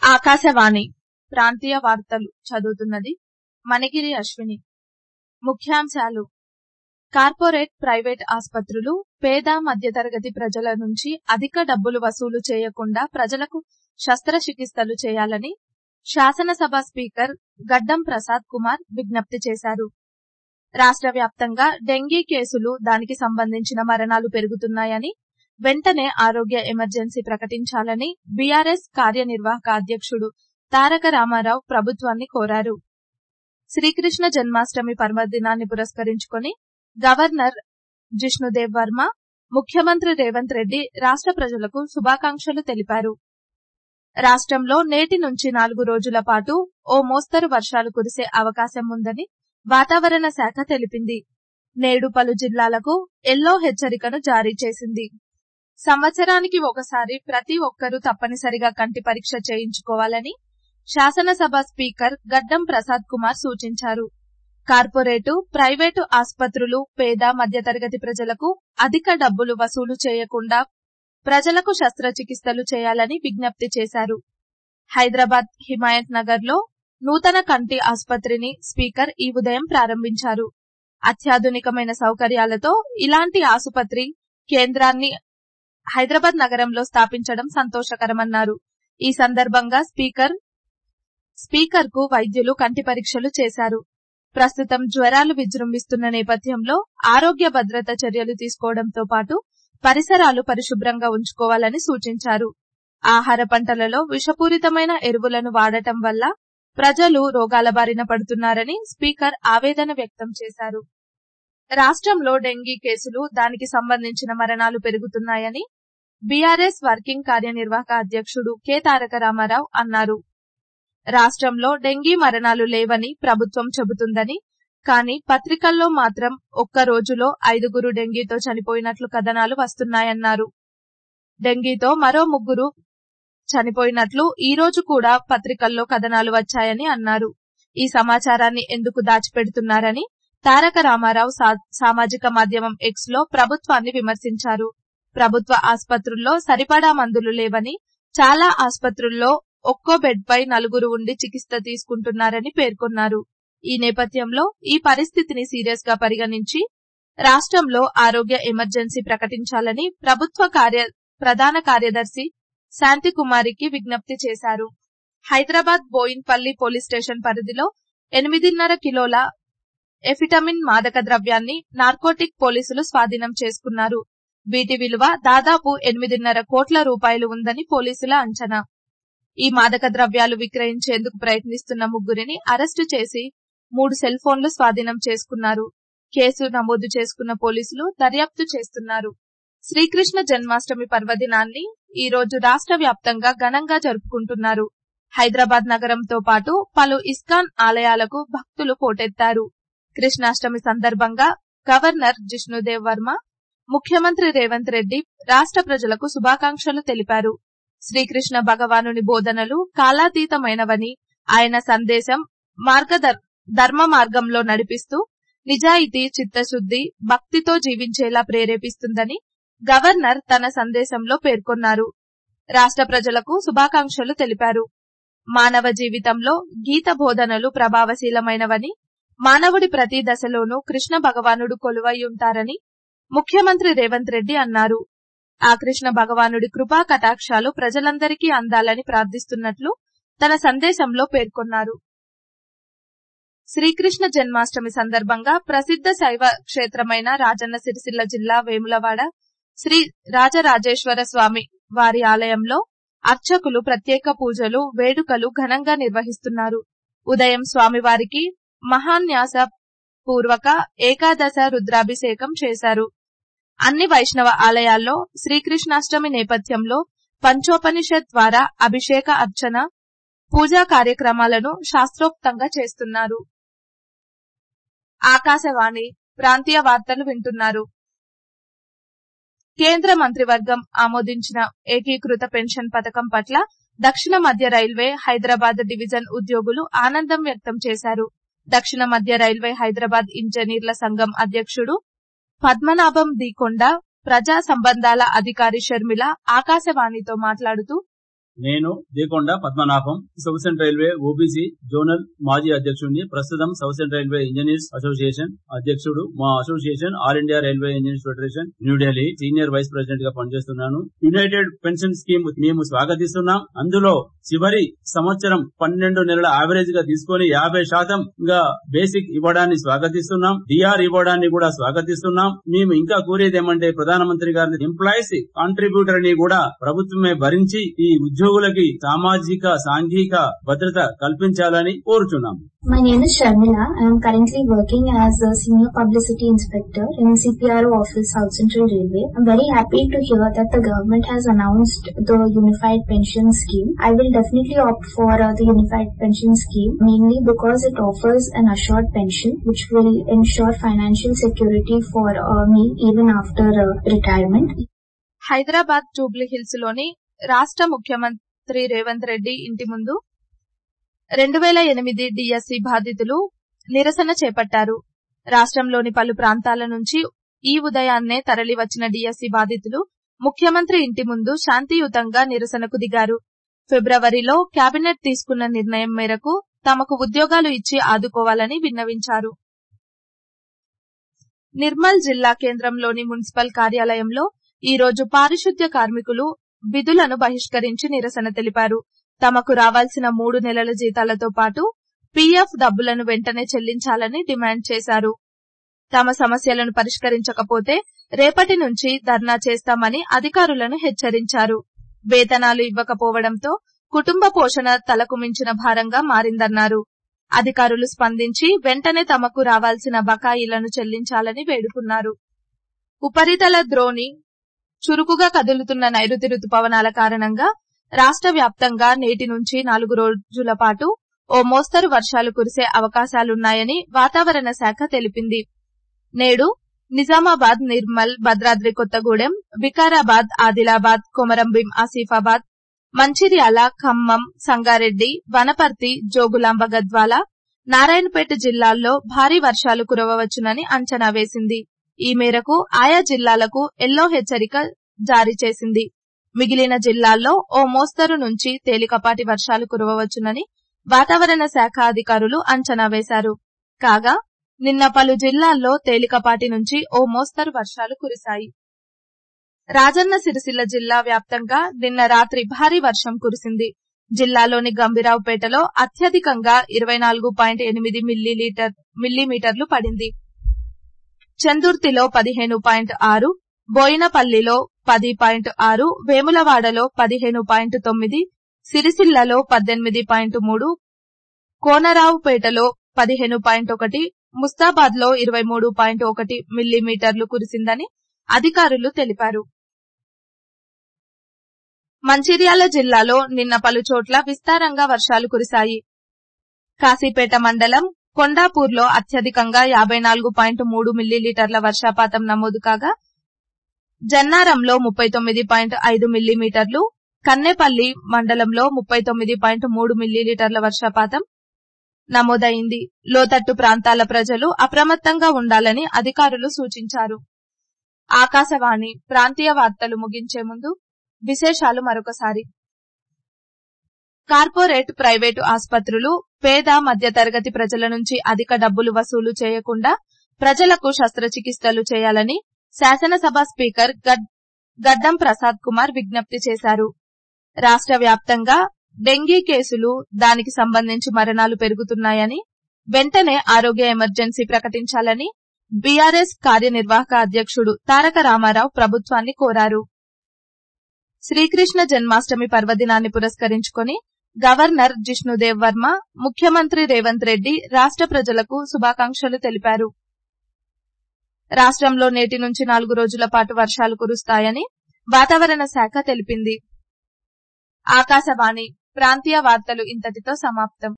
ఆకాశవాణి ప్రాంతీయ వార్తలు చదువుతున్నది మణిగిరి అశ్విని ముఖ్యాంశాలు కార్పొరేట్ ప్రైవేట్ ఆస్పత్రులు పేద మధ్యతరగతి ప్రజల నుంచి అధిక డబ్బులు వసూలు చేయకుండా ప్రజలకు శస్త్రచికిత్సలు చేయాలని శాసనసభ స్పీకర్ గడ్డం ప్రసాద్ కుమార్ విజ్ఞప్తి చేశారు రాష్ట్ర వ్యాప్తంగా డెంగీ కేసులు దానికి సంబంధించిన మరణాలు పెరుగుతున్నాయని వెంటనే ఆరోగ్య ఎమర్జెన్సీ ప్రకటించాలని బీఆర్ఎస్ కార్యనిర్వాహక అధ్యక్షుడు తారక రామారావు ప్రభుత్వాన్ని కోరారు శ్రీకృష్ణ జన్మాష్టమి పర్వదినాన్ని పురస్కరించుకుని గవర్నర్ జిష్ణుదేవ్ వర్మ ముఖ్యమంత్రి రేవంత్ రెడ్డి రాష్ట్ర ప్రజలకు శుభాకాంక్షలు తెలిపారు రాష్ట్రంలో నేటి నుంచి నాలుగు రోజుల పాటు ఓ మోస్తరు వర్షాలు కురిసే అవకాశం ఉందని వాతావరణ శాఖ తెలిపింది నేడు పలు జిల్లాలకు ఎల్లో హెచ్చరికను జారీ చేసింది సంవత్సరానికి ఒకసారి ప్రతి ఒక్కరూ తప్పనిసరిగా కంటి పరీక్ష చేయించుకోవాలని శాసనసభ స్పీకర్ గడ్డం ప్రసాద్ కుమార్ సూచించారు కార్పొరేటు ప్రైవేటు ఆస్పత్రులు పేద మధ్యతరగతి ప్రజలకు అధిక డబ్బులు వసూలు చేయకుండా ప్రజలకు శస్త్రచికిత్సలు చేయాలని విజ్ఞప్తి చేశారు హైదరాబాద్ హిమాయత్ నగర్ లో నూతన కంటి ఆసుపత్రిని స్పీకర్ ఈ ఉదయం ప్రారంభించారు అత్యాధునికమైన సౌకర్యాలతో ఇలాంటి ఆసుపత్రి కేంద్రాన్ని హైదరాబాద్ నగరంలో స్థాపించడం సంతోషకరమన్నారు ఈ సందర్భంగా స్పీకర్ స్పీకర్ కు వైద్యులు కంటి పరీక్షలు చేశారు ప్రస్తుతం జ్వరాలు విజృంభిస్తున్న నేపథ్యంలో ఆరోగ్య భద్రత చర్యలు తీసుకోవడంతో పాటు పరిసరాలు పరిశుభ్రంగా ఉంచుకోవాలని సూచించారు ఆహార పంటలలో విషపూరితమైన ఎరువులను వాడటం వల్ల ప్రజలు రోగాల బారిన పడుతున్నారని స్పీకర్ ఆవేదన వ్యక్తం చేశారు రాష్ట్రంలో డెంగీ కేసులు దానికి సంబంధించిన మరణాలు పెరుగుతున్నాయని బీఆర్ఎస్ వర్కింగ్ కార్యనిర్వాహక అధ్యక్షుడు కె తారక రామారావు అన్నారు రాష్ట్రంలో డెంగీ మరణాలు లేవని ప్రభుత్వం చెబుతుందని కానీ పత్రికల్లో మాత్రం ఒక్క రోజులో ఐదుగురు డెంగీతో చనిపోయినట్లు కథనాలు వస్తున్నాయన్నారు డెంగీతో మరో ముగ్గురు చనిపోయినట్లు ఈ రోజు కూడా పత్రికల్లో కథనాలు వచ్చాయని అన్నారు ఈ సమాచారాన్ని ఎందుకు దాచిపెడుతున్నారని తారక రామారావు సామాజిక మాధ్యమం ఎక్స్ లో ప్రభుత్వాన్ని విమర్శించారు ప్రభుత్వ ఆసుపత్రుల్లో సరిపడా మందులు లేవని చాలా ఆసుపత్రుల్లో ఒక్కో బెడ్ పై నలుగురు ఉండి చికిత్స తీసుకుంటున్నారని పేర్కొన్నారు ఈ నేపథ్యంలో ఈ పరిస్థితిని సీరియస్ గా పరిగణించి రాష్ట్రంలో ఆరోగ్య ఎమర్జెన్సీ ప్రకటించాలని ప్రభుత్వ కార్య ప్రధాన కార్యదర్శి శాంతికుమారికి విజ్ఞప్తి చేశారు హైదరాబాద్ బోయిన్పల్లి పోలీస్ స్టేషన్ పరిధిలో ఎనిమిదిన్నర కిలోల ఎఫిటమిన్ మాదక ద్రవ్యాన్ని నార్కోటిక్ పోలీసులు స్వాధీనం చేసుకున్నారు వీటి విలువ దాదాపు ఎనిమిదిన్నర కోట్ల రూపాయలు ఉందని పోలీసుల అంచనా ఈ మాదక ద్రవ్యాలు విక్రయించేందుకు ప్రయత్నిస్తున్న ముగ్గురిని అరెస్టు చేసి మూడు సెల్ ఫోన్లు స్వాధీనం చేసుకున్నారు కేసు నమోదు చేసుకున్న పోలీసులు దర్యాప్తు చేస్తున్నారు శ్రీకృష్ణ జన్మాష్టమి పర్వదినాన్ని ఈ రోజు రాష్ట్ర వ్యాప్తంగా ఘనంగా జరుపుకుంటున్నారు హైదరాబాద్ నగరంతో పాటు పలు ఇస్కాన్ ఆలయాలకు భక్తులు పోటెత్తారు కృష్ణాష్టమి సందర్భంగా గవర్నర్ జిష్ణుదేవ్ వర్మ ముఖ్యమంత్రి రేవంత్ రెడ్డి రాష్ట్ర ప్రజలకు శుభాకాంక్షలు తెలిపారు శ్రీకృష్ణ భగవానుని బోధనలు కాలాతీతమైనవని ఆయన సందేశం మార్గదర్ ధర్మ మార్గంలో నడిపిస్తూ నిజాయితీ చిత్తశుద్ది భక్తితో జీవించేలా ప్రేరేపిస్తుందని గవర్నర్ తన సందేశంలో పేర్కొన్నారు రాష్ట్ర ప్రజలకు శుభాకాంక్షలు తెలిపారు మానవ జీవితంలో గీత బోధనలు ప్రభావశీలమైనవని మానవుడి ప్రతి దశలోనూ కృష్ణ భగవానుడు కొలువై ఉంటారని ముఖ్యమంత్రి రేవంత్ రెడ్డి అన్నారు ఆ కృష్ణ భగవానుడి కృపా కటాక్షాలు ప్రజలందరికీ అందాలని ప్రార్థిస్తున్నట్లు తన సందేశంలో పేర్కొన్నారు శ్రీకృష్ణ జన్మాష్టమి సందర్భంగా ప్రసిద్ధ శైవ క్షేత్రమైన రాజన్న సిరిసిల్ల జిల్లా వేములవాడ శ్రీ రాజరాజేశ్వర స్వామి వారి ఆలయంలో అర్చకులు ప్రత్యేక పూజలు వేడుకలు ఘనంగా నిర్వహిస్తున్నారు ఉదయం స్వామివారికి మహాన్యాస పూర్వక ఏకాదశ రుద్రాభిషేకం చేశారు అన్ని వైష్ణవ ఆలయాల్లో శ్రీకృష్ణాష్టమి నేపథ్యంలో పంచోపనిషత్ ద్వారా అభిషేక అర్చన పూజా కార్యక్రమాలను శాస్త్రోక్తంగా చేస్తున్నారు ఆకాశవాణి ప్రాంతీయ వార్తలు వింటున్నారు కేంద్ర మంత్రివర్గం ఆమోదించిన ఏకీకృత పెన్షన్ పథకం పట్ల దక్షిణ మధ్య రైల్వే హైదరాబాద్ డివిజన్ ఉద్యోగులు ఆనందం వ్యక్తం చేశారు దక్షిణ మధ్య రైల్వే హైదరాబాద్ ఇంజనీర్ల సంఘం అధ్యక్షుడు పద్మనాభం దీకొండ ప్రజా సంబంధాల అధికారి షర్మిల ఆకాశవాణితో మాట్లాడుతూ నేను Dekonda Padmanabham south central railway OBC zonal మాజీ అధ్యక్షుడిని ప్రస్తుతం south central railway engineers association అధ్యక్షుడు మా association all India railway engineers federation New Delhi senior vice president గా పనిచేస్తున్నాను యునైటెడ్ పెన్షన్ స్కీమ్ మేము స్వాగతిస్తున్నాం అందులో చివరి సంవత్సరం పన్నెండు నెలల యావరేజ్ గా తీసుకొని యాభై శాతం గా బేసిక్ ఇవ్వడాన్ని స్వాగతిస్తున్నాం డిఆర్ ఇవ్వడాన్ని కూడా స్వాగతిస్తున్నాం మేము ఇంకా కోరేది ఏమంటే ప్రధానమంత్రి గారిని ఎంప్లాయీస్ కాంట్రిబ్యూటర్ ని కూడా ప్రభుత్వమే భరించి ఈ ఉద్యోగులకి సామాజిక సాంఘిక భద్రత కల్పించాలని కోరుచున్నాం My name is Sharmila. I am currently working as a senior publicity inspector in CPRO office South Central Railway. I'm very happy to hear that the government has announced the unified pension scheme. I will definitely opt for uh, the unified pension scheme mainly because it offers an assured pension which will ensure financial security for uh, me even after uh, retirement. Hyderabad Jubilee Hills లోని రాష్ట్ర ముఖ్యమంత్రి రేవంత్ రెడ్డి ఇంటి ముందు రెండు వేల ఎనిమిది DSC బాధితులు నిరసన చేపట్టారు రాష్ట్రంలోని పలు ప్రాంతాల నుంచి ఈ ఉదయాన్నే తరలి వచ్చిన డిఎస్సి బాధితులు ముఖ్యమంత్రి ఇంటి ముందు శాంతియుతంగా నిరసనకు దిగారు ఫిబ్రవరిలో కేబినెట్ తీసుకున్న నిర్ణయం మేరకు తమకు ఉద్యోగాలు ఇచ్చి ఆదుకోవాలని విన్నవించారు నిర్మల్ జిల్లా కేంద్రంలోని మున్సిపల్ కార్యాలయంలో ఈ రోజు పారిశుద్ధ్య కార్మికులు విధులను బహిష్కరించి నిరసన తెలిపారు తమకు రావాల్సిన మూడు నెలల జీతాలతో పాటు పీఎఫ్ డబ్బులను వెంటనే చెల్లించాలని డిమాండ్ చేశారు తమ సమస్యలను పరిష్కరించకపోతే రేపటి నుంచి ధర్నా చేస్తామని అధికారులను హెచ్చరించారు వేతనాలు ఇవ్వకపోవడంతో కుటుంబ పోషణ తలకు మించిన భారంగా మారిందన్నారు అధికారులు స్పందించి వెంటనే తమకు రావాల్సిన బకాయిలను చెల్లించాలని వేడుకున్నారు ఉపరితల ద్రోణి చురుకుగా కదులుతున్న నైరుతి రుతుపవనాల కారణంగా రాష్ట్ర వ్యాప్తంగా నేటి నుంచి నాలుగు రోజుల పాటు ఓ మోస్తరు వర్షాలు కురిసే అవకాశాలున్నాయని వాతావరణ శాఖ తెలిపింది నేడు నిజామాబాద్ నిర్మల్ భద్రాద్రి కొత్తగూడెం వికారాబాద్ ఆదిలాబాద్ కొమరంభీం ఆసిఫాబాద్ మంచిర్యాల ఖమ్మం సంగారెడ్డి వనపర్తి జోగులాంబ గద్వాల నారాయణపేట జిల్లాల్లో భారీ వర్షాలు కురవవచ్చునని అంచనా వేసింది ఈ మేరకు ఆయా జిల్లాలకు ఎల్లో హెచ్చరిక జారీ చేసింది మిగిలిన జిల్లాల్లో ఓ మోస్తరు నుంచి తేలికపాటి వర్షాలు కురవవచ్చునని వాతావరణ శాఖ అధికారులు అంచనా వేశారు కాగా నిన్న పలు జిల్లాల్లో తేలికపాటి నుంచి ఓ మోస్తరు వర్షాలు కురిశాయి రాజన్న సిరిసిల్ల జిల్లా వ్యాప్తంగా నిన్న రాత్రి భారీ వర్షం కురిసింది జిల్లాలోని గంభీరావుపేటలో అత్యధికంగా ఇరవై నాలుగు పాయింట్ ఎనిమిది మిల్లీమీటర్లు పడింది చందుర్తిలో పదిహేను పాయింట్ ఆరు బోయినపల్లిలో పది పాయింట్ ఆరు వేములవాడలో పదిహేను పాయింట్ తొమ్మిది సిరిసిల్లలో పద్దెనిమిది పాయింట్ మూడు కోనరావుపేటలో పదిహేను పాయింట్ ఒకటి ముస్తాబాద్ లో ఇరవై మూడు పాయింట్ ఒకటి మిల్లీమీటర్లు కురిసిందని అధికారులు తెలిపారు మంచిర్యాల జిల్లాలో నిన్న పలు చోట్ల విస్తారంగా వర్షాలు కురిశాయి కాశీపేట మండలం కొండాపూర్లో అత్యధికంగా యాబై నాలుగు పాయింట్ మూడు మిల్లీలీటర్ల వర్షపాతం నమోదు కాగా జన్నారంలో ముప్పై తొమ్మిది పాయింట్ ఐదు మిల్లీమీటర్లు కన్నెపల్లి మండలంలో ముప్పై తొమ్మిది పాయింట్ మూడు మిల్లీలీటర్ల వర్షపాతం నమోదైంది లోతట్టు ప్రాంతాల ప్రజలు అప్రమత్తంగా ఉండాలని అధికారులు సూచించారు ఆకాశవాణి ప్రాంతీయ వార్తలు ముగించే ముందు విశేషాలు మరొకసారి కార్పొరేట్ ప్రైవేటు ఆసుపత్రులు పేద మధ్యతరగతి ప్రజల నుంచి అధిక డబ్బులు వసూలు చేయకుండా ప్రజలకు శస్త్రచికిత్సలు చేయాలని శాసనసభ స్పీకర్ గడ్డం ప్రసాద్ కుమార్ విజ్ఞప్తి చేశారు రాష్ట్ర వ్యాప్తంగా డెంగీ కేసులు దానికి సంబంధించి మరణాలు పెరుగుతున్నాయని వెంటనే ఆరోగ్య ఎమర్జెన్సీ ప్రకటించాలని బీఆర్ఎస్ కార్యనిర్వాహక అధ్యక్షుడు తారక రామారావు ప్రభుత్వాన్ని కోరారు శ్రీకృష్ణ జన్మాష్టమి పర్వదినాన్ని పురస్కరించుకుని గవర్నర్ జిష్ణుదేవ్ వర్మ ముఖ్యమంత్రి రేవంత్ రెడ్డి రాష్ట ప్రజలకు శుభాకాంక్షలు తెలిపారు రాష్ట్రంలో నేటి నుంచి నాలుగు రోజుల పాటు వర్షాలు కురుస్తాయని వాతావరణ శాఖ తెలిపింది ఆకాశవాణి ప్రాంతీయ వార్తలు ఇంతటితో సమాప్తం